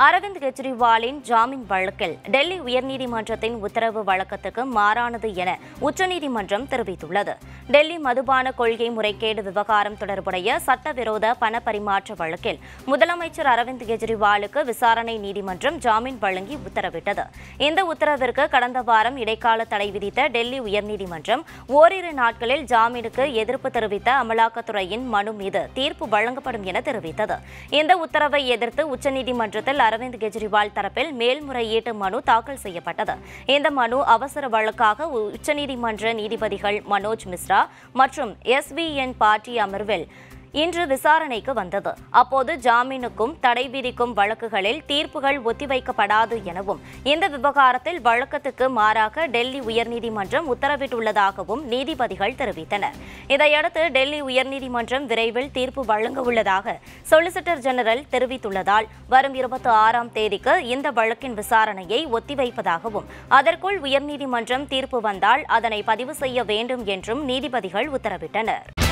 அரவிந்த் கெஜ்ரிவாலின் ஜாமீன் வழக்கில் டெல்லி உயர்நீதிமன்றத்தின் உத்தரவு வழக்கத்துக்கு மாறானது என உச்சநீதிமன்றம் தெரிவித்துள்ளது டெல்லி மதுபான கொள்கை முறைகேடு விவகாரம் தொடர்புடைய சட்டவிரோத பண பரிமாற்ற வழக்கில் முதலமைச்சர் அரவிந்த் கெஜ்ரிவாலுக்கு விசாரணை நீதிமன்றம் ஜாமீன் வழங்கி உத்தரவிட்டது இந்த உத்தரவிற்கு கடந்த வாரம் இடைக்கால தடை விதித்த டெல்லி உயர்நீதிமன்றம் ஓரிரு நாட்களில் ஜாமீனுக்கு எதிர்ப்பு தெரிவித்த அமலாக்கத்துறையின் மனு மீது தீர்ப்பு வழங்கப்படும் என தெரிவித்தது இந்த உத்தரவை எதிர்த்து உச்சநீதிமன்றத்தில் அரவிந்த் கெஜ்ரிவால் தரப்பில் மேல்முறையீட்டு மனு தாக்கல் செய்யப்பட்டது இந்த மனு அவசர வழக்காக உச்சநீதிமன்ற நீதிபதிகள் மனோஜ் மிஸ்ரா மற்றும் எஸ்விஎன் பார்ட்டி அமர்வில் இன்று விசாரணைக்கு வந்தது அப்போது ஜாமீனுக்கும் தடை விதிக்கும் வழக்குகளில் தீர்ப்புகள் ஒத்திவைக்கப்படாது எனவும் இந்த விவகாரத்தில் வழக்கத்துக்கு மாறாக டெல்லி உயர்நீதிமன்றம் உத்தரவிட்டுள்ளதாகவும் நீதிபதிகள் தெரிவித்தனர் இதையடுத்து டெல்லி உயர்நீதிமன்றம் விரைவில் தீர்ப்பு வழங்க உள்ளதாக சொலிசிட்டர் ஜெனரல் தெரிவித்துள்ளதால் வரும் இருபத்தி ஆறாம் தேதிக்கு இந்த வழக்கின் விசாரணையை ஒத்திவைப்பதாகவும் அதற்குள் உயர்நீதிமன்றம் தீர்ப்பு வந்தால் அதனை பதிவு செய்ய வேண்டும் என்றும் நீதிபதிகள் உத்தரவிட்டனர்